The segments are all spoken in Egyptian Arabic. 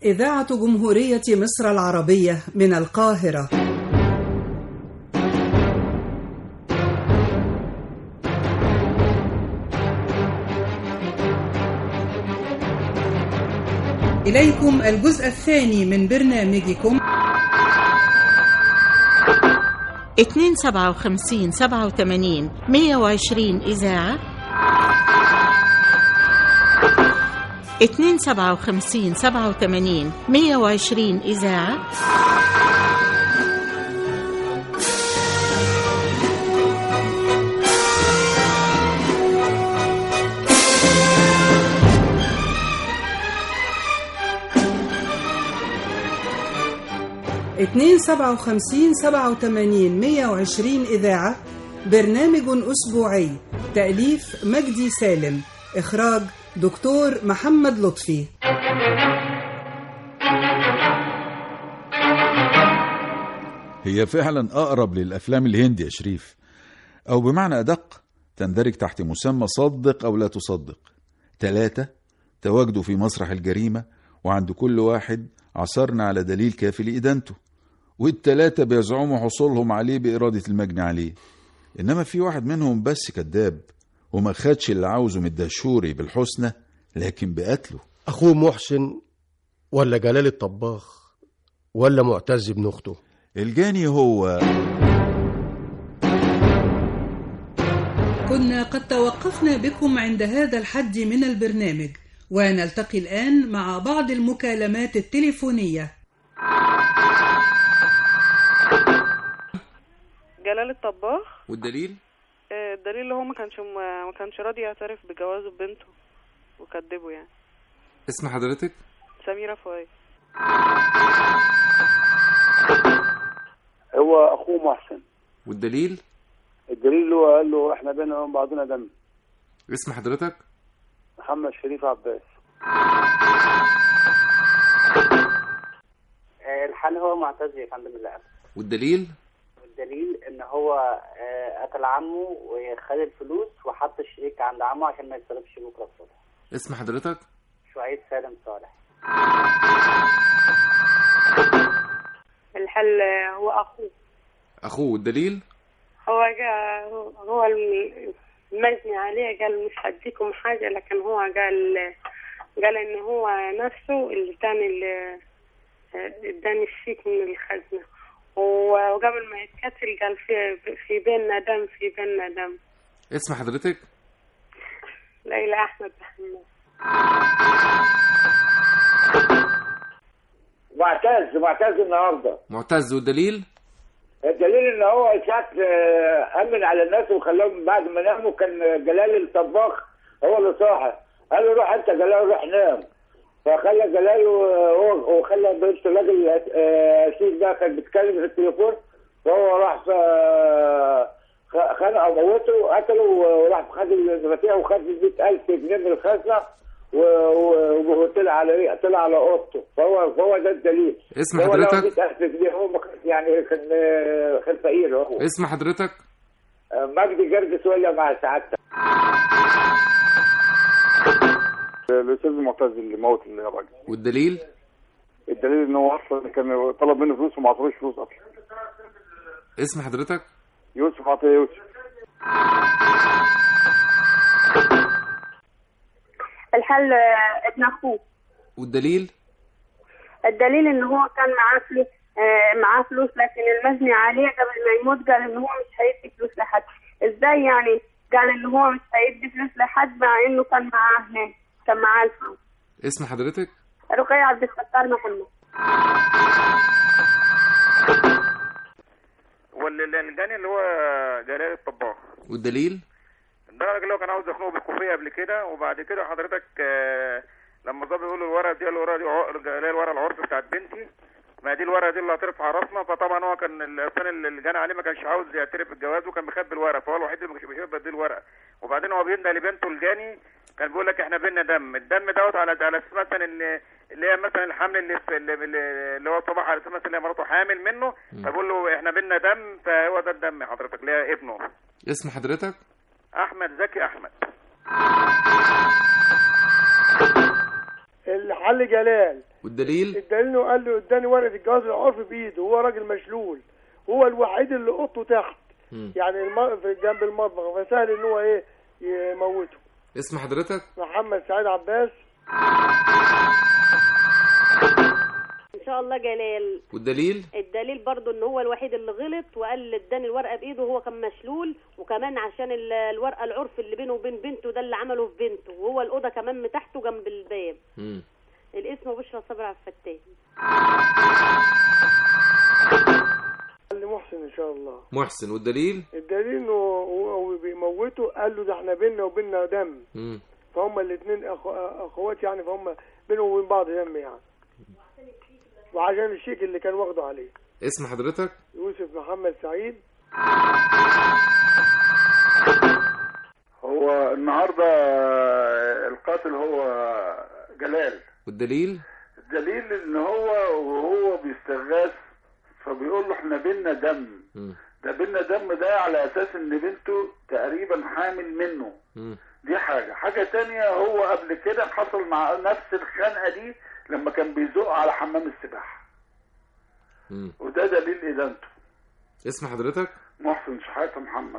إذاعة جمهورية مصر العربية من القاهرة إليكم الجزء الثاني من برنامجكم 257 87 120 إذاعة 257 87 120 إذاعة اتنين سبعة وخمسين سبعة وتمانين مية وعشرين إذاعة برنامج أسبوعي تأليف مجدي سالم إخراج دكتور محمد لطفي هي فعلا أقرب للأفلام الهندي يا شريف أو بمعنى أدق تندرج تحت مسمى صدق أو لا تصدق ثلاثة تواجدوا في مسرح الجريمة وعند كل واحد عثرنا على دليل كافي لإدانته والتلاتة بيزعموا حصولهم عليه بإرادة المجني عليه إنما في واحد منهم بس كذاب وما خدش اللي عاوزه من الدهشوري بالحسنى لكن بقتله أخوه محسن ولا جلال الطباخ ولا معتز ابن أخته الجاني هو كنا قد توقفنا بكم عند هذا الحد من البرنامج ونلتقي الآن مع بعض المكالمات التليفونية جلال الطباخ والدليل آه، الدليل اللي هو ما كانش ما كانش راضي يعترف بجوازه ببنته وكدبه يعني اسم حضرتك سميرة فؤاد هو اخوه محسن والدليل الدليل اللي هو قال له احنا بينا وبين بعضنا دم اسم حضرتك محمد شريف عباس الحال هو معتز يا فندم اللي قتل والدليل والدليل ان هو آه، قتل عمه وخد الفلوس وحط الشريك عند عمه عشان ما يتصرفش بكره الصبح اسم حضرتك شعيب سالم صالح الحل هو اخوه اخوه والدليل هو جا هو الم- المجني عليه قال مش هديكم حاجة لكن هو قال قال ان هو نفسه اللي اداني ال- اداني الشيك من الخزنة و- وقبل ما يتقتل قال في في بيننا دم في بيننا دم اسم حضرتك ليلى احمد محمد معتز معتز النهارده معتز والدليل الدليل ان هو ساعة آه، امن على الناس وخلاهم بعد ما ناموا كان جلال الطباخ هو اللي صاحي قال له روح انت جلال روح نام فخلى جلال وهو وخلى بنت الراجل آه، اسيس ده كان بيتكلم في التليفون وهو راح ف- خ- خنقه وموته قتله وراح خد المفاتيح وخد 100000 جنيه من الخزنه و- و- وطلع على ايه طلع على اوضته فهو فهو ده الدليل اسم هو لو حضرتك 100000 جنيه هو ما كان- يعني كان كان فقير هو اسم حضرتك مجدي جرجس ولا مع سعادتك الاستاذ معتز اللي موت الراجل والدليل الدليل ان هو اصلا كان طلب منه فلوس وما عطوش فلوس اصلا اسم حضرتك يوسف عطيه يوسف الحل ابن اخوه والدليل الدليل ان هو كان معاه فلوس آه، معاه فلوس لكن المجني عليه قبل ما يموت قال ان هو مش هيدي فلوس لحد ازاي يعني قال ان هو مش هيدي فلوس لحد مع انه كان معاه هناك كان معاه الفلوس اسم حضرتك رقية عبد الستار محمد والجاني اللي هو جلال الطباخ والدليل ده الراجل اللي هو كان عاوز يخنقه بالكوفيه قبل كده وبعد كده حضرتك آه، لما الظابط يقول له الورقه دي قال له الورقه دي عقر- اللي هي الورقه العرف بتاعت بنتي ما دي الورقه دي اللي هترفع راسنا فطبعا هو كان الانسان اللي جاني عليه ما كانش عاوز يعترف بالجواز وكان مخبي الورقه فهو الوحيد اللي ما كانش بيحب يديه الورقه وبعدين هو بيندى لبنته الجاني كان بيقول لك احنا بينا دم الدم دوت على على اساس مثلا ان اللي هي مثلا الحمل اللي في اللي, اللي هو طبعا على اساس مثلا اللي هي مراته حامل منه فبقول له احنا بينا دم فهو ده الدم حضرتك اللي هي ابنه اسم حضرتك احمد زكي احمد الحل جلال والدليل الدليل انه قال له اداني ورقه الجواز العرفي بايده هو راجل مشلول هو الوحيد اللي اوضته تحت مم. يعني الم... في جنب المطبخ فسهل ان هو ايه يموته اسم حضرتك محمد سعيد عباس ان شاء الله جلال والدليل الدليل برضو ان هو الوحيد اللي غلط وقال اداني الورقه بايده وهو كان مشلول وكمان عشان ال- الورقه العرف اللي بينه وبين بنته ده اللي عمله في بنته وهو الاوضه كمان من تحته جنب الباب مم. الاسم بشرى صبري عبد الفتاح قال لي محسن ان شاء الله محسن والدليل الدليل انه هو هو بيموته قال له ده احنا بينا وبينا دم مم. فهم الاثنين أخو... اخوات يعني فهم بينهم وبين بعض دم يعني وعشان الشيك اللي كان واخده عليه اسم حضرتك يوسف محمد سعيد هو النهارده القاتل هو جلال والدليل الدليل ان هو وهو بيستغاث فبيقول له احنا بينا دم مم. ده بينا دم ده على اساس ان بنته تقريبا حامل منه مم. دي حاجة حاجة تانية هو قبل كده حصل مع نفس الخنقة دي لما كان بيزق على حمام السباحة مم. وده دليل إدانته اسم حضرتك محسن شحاتة محمد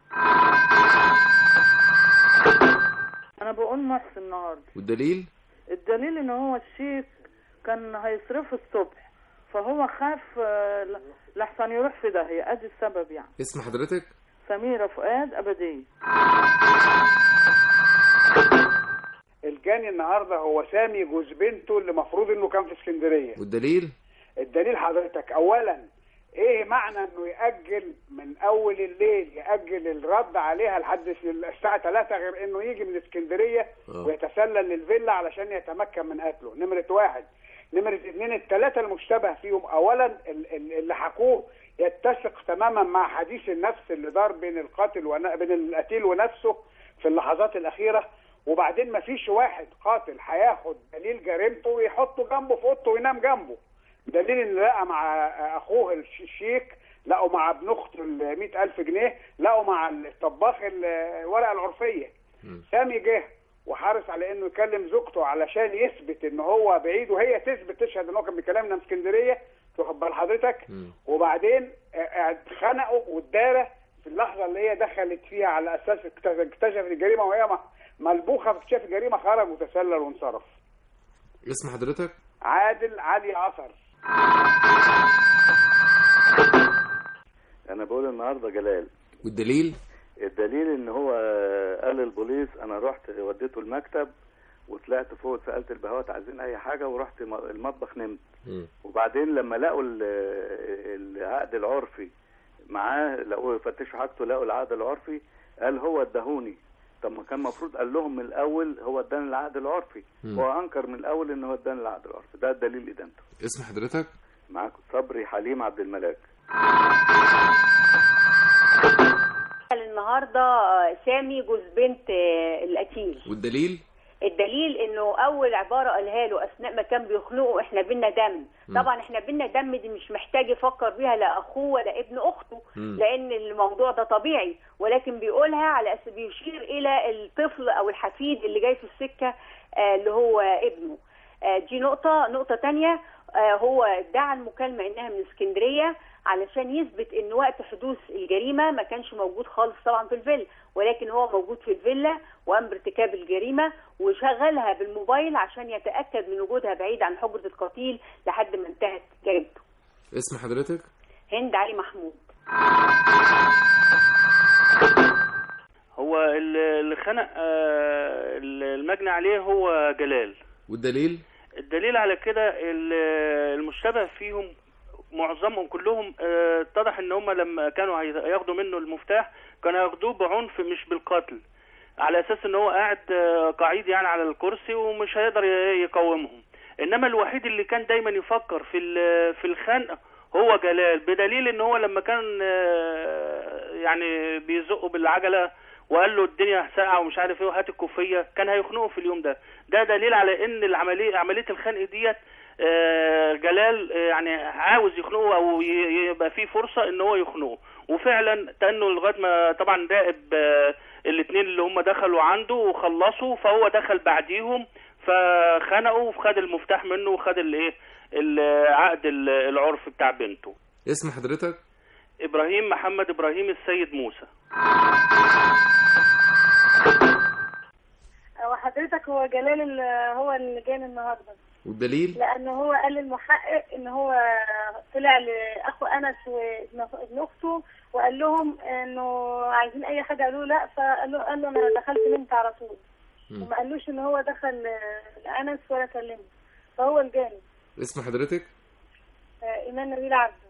انا بقول محسن النهارده والدليل الدليل ان هو الشيك كان هيصرفه الصبح فهو خاف آه، ل- لحسن يروح في داهيه ادي السبب يعني اسم حضرتك سميره فؤاد ابديه الجاني النهارده هو سامي جوز بنته اللي المفروض انه كان في اسكندريه والدليل الدليل حضرتك اولا ايه معنى انه ياجل من اول الليل ياجل الرد عليها لحد الساعه 3 غير انه يجي من اسكندريه آه. ويتسلل للفيلا علشان يتمكن من قتله نمره واحد نمره اثنين الثلاثه المشتبه فيهم اولا ال- ال- اللي حكوه يتسق تماما مع حديث النفس اللي دار بين القاتل ون... بين القتيل ونفسه في اللحظات الاخيره وبعدين ما فيش واحد قاتل هياخد دليل جريمته ويحطه جنبه في اوضته وينام جنبه دليل ان لقى مع اخوه الش- الشيك لقوا مع ابن اخته ال 100000 جنيه لقوا مع الطباخ ال- الورقه العرفيه سامي جه وحرص على انه يكلم زوجته علشان يثبت ان هو بعيد وهي تثبت تشهد ان هو كان بيكلمنا من اسكندريه واخد بال حضرتك وبعدين اه- اتخنقوا واتدارى في اللحظه اللي هي دخلت فيها على اساس اكتشف اكتشف الجريمه وهي م- ملبوخه في اكتشاف الجريمه خرج وتسلل وانصرف اسم حضرتك عادل علي عصر انا بقول النهارده جلال والدليل الدليل ان هو قال للبوليس انا رحت وديته المكتب وطلعت فوق سالت البهوات عايزين اي حاجه ورحت م- المطبخ نمت مم. وبعدين لما لقوا ال- العقد العرفي معاه لقوا يفتشوا حاجته لقوا العقد العرفي قال هو اداهوني طب ما كان المفروض قال لهم من الاول هو اداني العقد العرفي مم. هو انكر من الاول ان هو اداني العقد العرفي ده الدليل ادانته اسم حضرتك معاكم صبري حليم عبد الملاك النهارده آه، سامي جوز بنت آه، القتيل والدليل الدليل انه اول عباره قالها له اثناء ما كان بيخنقه احنا بينا دم مم. طبعا احنا بينا دم دي مش محتاج يفكر بيها لا اخوه ولا ابن اخته مم. لان الموضوع ده طبيعي ولكن بيقولها على اساس بيشير الى الطفل او الحفيد اللي جاي في السكه آه، اللي هو ابنه آه، دي نقطه نقطه تانية آه، هو ادعى المكالمه انها من اسكندريه علشان يثبت ان وقت حدوث الجريمه ما كانش موجود خالص طبعا في الفيلا ولكن هو موجود في الفيلا وقام بارتكاب الجريمه وشغلها بالموبايل عشان يتاكد من وجودها بعيد عن حجره القتيل لحد ما انتهت جريمته اسم حضرتك هند علي محمود هو ال- اللي خنق آه، المجني عليه هو جلال والدليل الدليل على كده ال- المشتبه فيهم معظمهم كلهم آه، اتضح ان هم لما كانوا هي- هياخدوا منه المفتاح كانوا هياخدوه بعنف مش بالقتل على اساس ان هو قاعد آه، قعيد يعني على الكرسي ومش هيقدر ي- يقاومهم انما الوحيد اللي كان دايما يفكر في ال- في الخنق هو جلال بدليل ان هو لما كان آه، يعني بيزقه بالعجله وقال له الدنيا ساقعه ومش عارف ايه وهات الكوفيه كان هيخنقه في اليوم ده ده دليل على ان العمليه عمليه الخنق ديت آه، جلال آه، يعني عاوز يخنقه او ي- يبقى فيه فرصه ان هو يخنقه وفعلا تانه لغايه ما طبعا راقب الاثنين اللي هم دخلوا عنده وخلصوا فهو دخل بعديهم فخنقه وخد المفتاح منه وخد الايه العقد ال- العرف بتاع بنته اسم حضرتك ابراهيم محمد ابراهيم السيد موسى وحضرتك هو جلال ال- هو اللي جاي النهارده والدليل لان هو قال للمحقق ان هو طلع لاخو انس وابن ابن اخته وقال لهم انه عايزين اي حاجه قالوا له لا فقال له قال له انا دخلت نمت على طول وما قالوش ان هو دخل لانس ولا كلمه فهو الجاني اسم حضرتك آه، ايمان نبيل عبده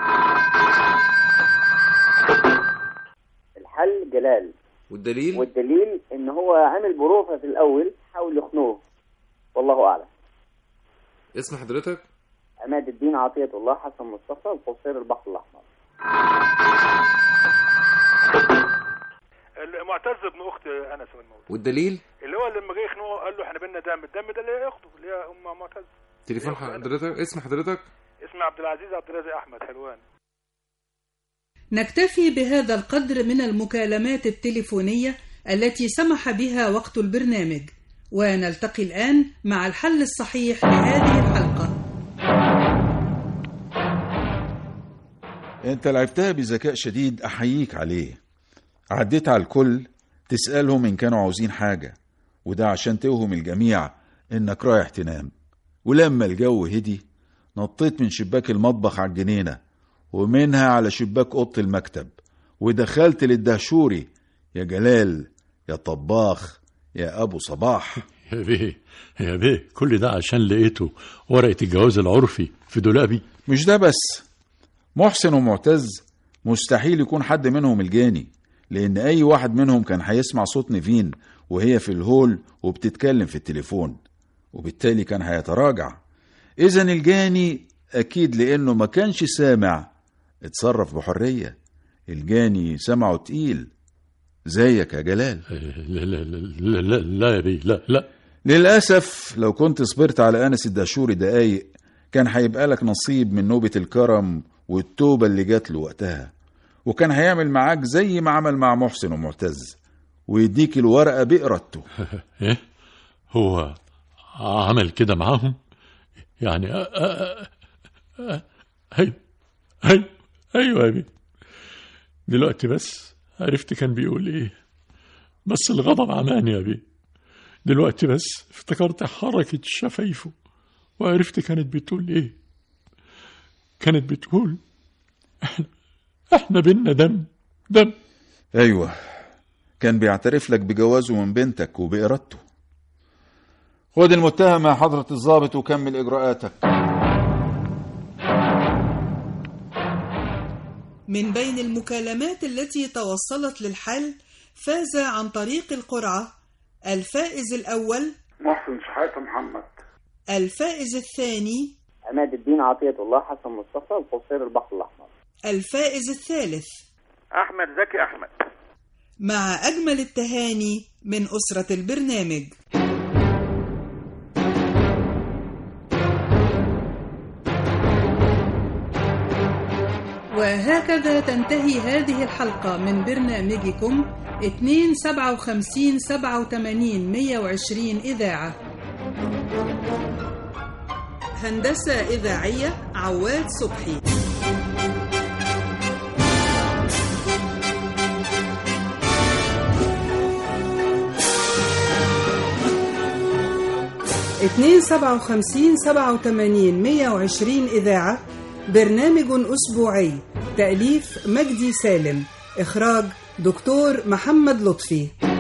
الحل جلال والدليل والدليل ان هو عامل بروفه في الاول حاول يخنوه والله اعلم اسم حضرتك عماد الدين عطيه الله حسن مصطفى القصير البحر الاحمر معتز ابن اخت انس بن موسى والدليل اللي هو لما جه يخنقه قال له احنا بينا دم الدم ده اللي هي اخته اللي هي ام معتز تليفون حضرتك اسم حضرتك اسمي عبد العزيز عبد الرازق احمد حلوان نكتفي بهذا القدر من المكالمات التليفونية التي سمح بها وقت البرنامج ونلتقي الآن مع الحل الصحيح لهذه الحلقة انت لعبتها بذكاء شديد احييك عليه عديت على الكل تسألهم ان كانوا عاوزين حاجة وده عشان توهم الجميع انك رايح تنام ولما الجو هدي نطيت من شباك المطبخ على الجنينة ومنها على شباك اوضه المكتب ودخلت للدهشوري يا جلال يا طباخ يا ابو صباح يا بيه يا بيه كل ده عشان لقيته ورقة الجواز العرفي في دولابي مش ده بس محسن ومعتز مستحيل يكون حد منهم الجاني لان اي واحد منهم كان هيسمع صوت نيفين وهي في الهول وبتتكلم في التليفون وبالتالي كان هيتراجع اذا الجاني اكيد لانه ما كانش سامع اتصرف بحرية الجاني سمعه تقيل زيك يا جلال لا لا لا لا, لا يا بيه لا لا للأسف لو كنت صبرت على أنس الدهشوري دقايق كان هيبقى لك نصيب من نوبة الكرم والتوبة اللي جات له وقتها وكان هيعمل معاك زي ما عمل مع محسن ومعتز ويديك الورقة بإرادته ايه هو عمل كده معاهم يعني أ- أ- أ- أ- ايوه ايوه ايوه يا بيه دلوقتي بس عرفت كان بيقول ايه بس الغضب عماني يا بيه دلوقتي بس افتكرت حركة شفايفه وعرفت كانت بتقول ايه كانت بتقول احنا احنا بينا دم دم أيوة كان بيعترف لك بجوازه من بنتك وبإرادته خد المتهم يا حضرة الضابط وكمل إجراءاتك من بين المكالمات التي توصلت للحل فاز عن طريق القرعة الفائز الأول محسن شحاتة محمد الفائز الثاني عماد الدين عطية الله حسن مصطفى القصير البحر الأحمر الفائز الثالث احمد زكي احمد مع أجمل التهاني من أسرة البرنامج وهكذا تنتهي هذه الحلقة من برنامجكم 257 87 120 إذاعة هندسة إذاعية عواد صبحي اتنين سبعة وخمسين سبعة وتمانين مية وعشرين إذاعة برنامج أسبوعي تأليف مجدي سالم إخراج دكتور محمد لطفي